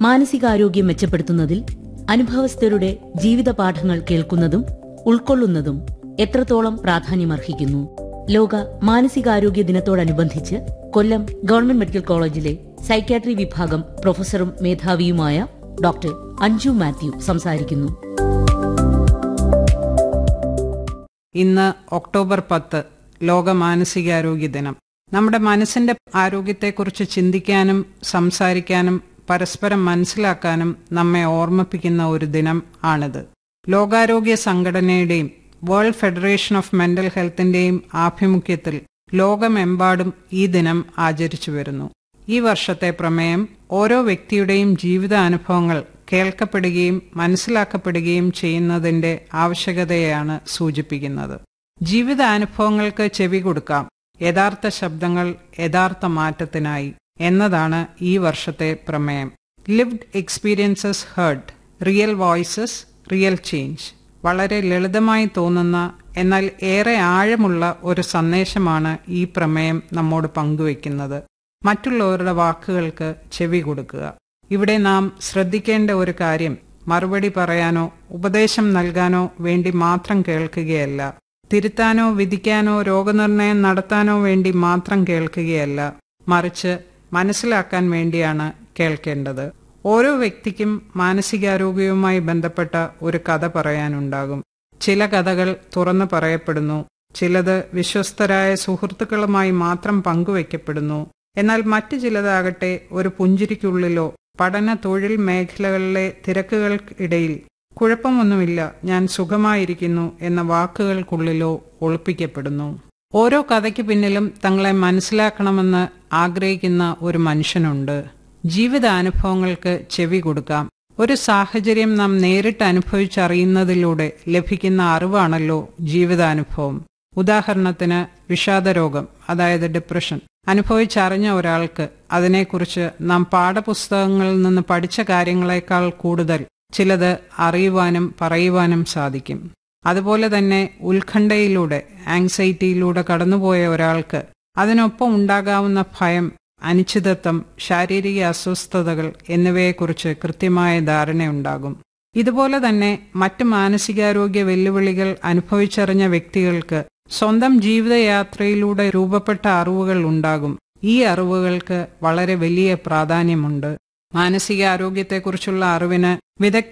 മാനസികാരോഗ്യം മെച്ചപ്പെടുത്തുന്നതിൽ അനുഭവസ്ഥരുടെ ജീവിത പാഠങ്ങൾ കേൾക്കുന്നതും ഉൾക്കൊള്ളുന്നതും എത്രത്തോളം പ്രാധാന്യമർഹിക്കുന്നു ലോക മാനസികാരോഗ്യ ദിനത്തോടനുബന്ധിച്ച് കൊല്ലം ഗവൺമെന്റ് മെഡിക്കൽ കോളേജിലെ സൈക്യാട്രി വിഭാഗം പ്രൊഫസറും മേധാവിയുമായ ഡോക്ടർ അഞ്ജു മാത്യു സംസാരിക്കുന്നു ഇന്ന് ഒക്ടോബർ പത്ത് ലോക മാനസികാരോഗ്യ ദിനം നമ്മുടെ മനസ്സിന്റെ ആരോഗ്യത്തെക്കുറിച്ച് ചിന്തിക്കാനും സംസാരിക്കാനും പരസ്പരം മനസ്സിലാക്കാനും നമ്മെ ഓർമ്മിപ്പിക്കുന്ന ഒരു ദിനം ആണിത് ലോകാരോഗ്യ സംഘടനയുടെയും വേൾഡ് ഫെഡറേഷൻ ഓഫ് മെന്റൽ ഹെൽത്തിന്റെയും ആഭിമുഖ്യത്തിൽ ലോകമെമ്പാടും ഈ ദിനം ആചരിച്ചു വരുന്നു ഈ വർഷത്തെ പ്രമേയം ഓരോ വ്യക്തിയുടെയും ജീവിതാനുഭവങ്ങൾ കേൾക്കപ്പെടുകയും മനസ്സിലാക്കപ്പെടുകയും ചെയ്യുന്നതിന്റെ ആവശ്യകതയെയാണ് സൂചിപ്പിക്കുന്നത് ജീവിതാനുഭവങ്ങൾക്ക് ചെവി കൊടുക്കാം യഥാർത്ഥ ശബ്ദങ്ങൾ യഥാർത്ഥ മാറ്റത്തിനായി എന്നതാണ് ഈ വർഷത്തെ പ്രമേയം lived experiences heard real voices real change വളരെ ലളിതമായി തോന്നുന്ന എന്നാൽ ഏറെ ആഴമുള്ള ഒരു സന്ദേശമാണ് ഈ പ്രമേയം നമ്മോട് പങ്കുവെക്കുന്നത് മറ്റുള്ളവരുടെ വാക്കുകൾക്ക് ചെവി കൊടുക്കുക ഇവിടെ നാം ശ്രദ്ധിക്കേണ്ട ഒരു കാര്യം മറുപടി പറയാനോ ഉപദേശം നൽകാനോ വേണ്ടി മാത്രം കേൾക്കുകയല്ല തിരുത്താനോ വിധിക്കാനോ രോഗനിർണയം നടത്താനോ വേണ്ടി മാത്രം കേൾക്കുകയല്ല മറിച്ച് മനസ്സിലാക്കാൻ വേണ്ടിയാണ് കേൾക്കേണ്ടത് ഓരോ വ്യക്തിക്കും മാനസികാരോഗ്യവുമായി ബന്ധപ്പെട്ട ഒരു കഥ പറയാനുണ്ടാകും ചില കഥകൾ തുറന്നു പറയപ്പെടുന്നു ചിലത് വിശ്വസ്തരായ സുഹൃത്തുക്കളുമായി മാത്രം പങ്കുവയ്ക്കപ്പെടുന്നു എന്നാൽ മറ്റു ചിലതാകട്ടെ ഒരു പുഞ്ചിരിക്കുള്ളിലോ പഠന തൊഴിൽ മേഖലകളിലെ തിരക്കുകൾക്കിടയിൽ കുഴപ്പമൊന്നുമില്ല ഞാൻ സുഖമായിരിക്കുന്നു എന്ന വാക്കുകൾക്കുള്ളിലോ ഒളിപ്പിക്കപ്പെടുന്നു ഓരോ കഥയ്ക്ക് പിന്നിലും തങ്ങളെ മനസ്സിലാക്കണമെന്ന് ആഗ്രഹിക്കുന്ന ഒരു മനുഷ്യനുണ്ട് ജീവിതാനുഭവങ്ങൾക്ക് ചെവി കൊടുക്കാം ഒരു സാഹചര്യം നാം നേരിട്ട് അനുഭവിച്ചറിയുന്നതിലൂടെ ലഭിക്കുന്ന അറിവാണല്ലോ ജീവിതാനുഭവം ഉദാഹരണത്തിന് വിഷാദരോഗം അതായത് ഡിപ്രഷൻ അനുഭവിച്ചറിഞ്ഞ ഒരാൾക്ക് അതിനെക്കുറിച്ച് നാം പാഠപുസ്തകങ്ങളിൽ നിന്ന് പഠിച്ച കാര്യങ്ങളെക്കാൾ കൂടുതൽ ചിലത് അറിയുവാനും പറയുവാനും സാധിക്കും അതുപോലെ തന്നെ ഉത്കണ്ഠയിലൂടെ ആങ്സൈറ്റിയിലൂടെ കടന്നുപോയ ഒരാൾക്ക് അതിനൊപ്പം ഉണ്ടാകാവുന്ന ഭയം അനിശ്ചിതത്വം ശാരീരിക അസ്വസ്ഥതകൾ എന്നിവയെക്കുറിച്ച് കൃത്യമായ ധാരണയുണ്ടാകും ഇതുപോലെ തന്നെ മറ്റ് മാനസികാരോഗ്യ വെല്ലുവിളികൾ അനുഭവിച്ചറിഞ്ഞ വ്യക്തികൾക്ക് സ്വന്തം ജീവിതയാത്രയിലൂടെ രൂപപ്പെട്ട അറിവുകൾ ഉണ്ടാകും ഈ അറിവുകൾക്ക് വളരെ വലിയ പ്രാധാന്യമുണ്ട് മാനസികാരോഗ്യത്തെക്കുറിച്ചുള്ള അറിവിന് വിദഗ്ധ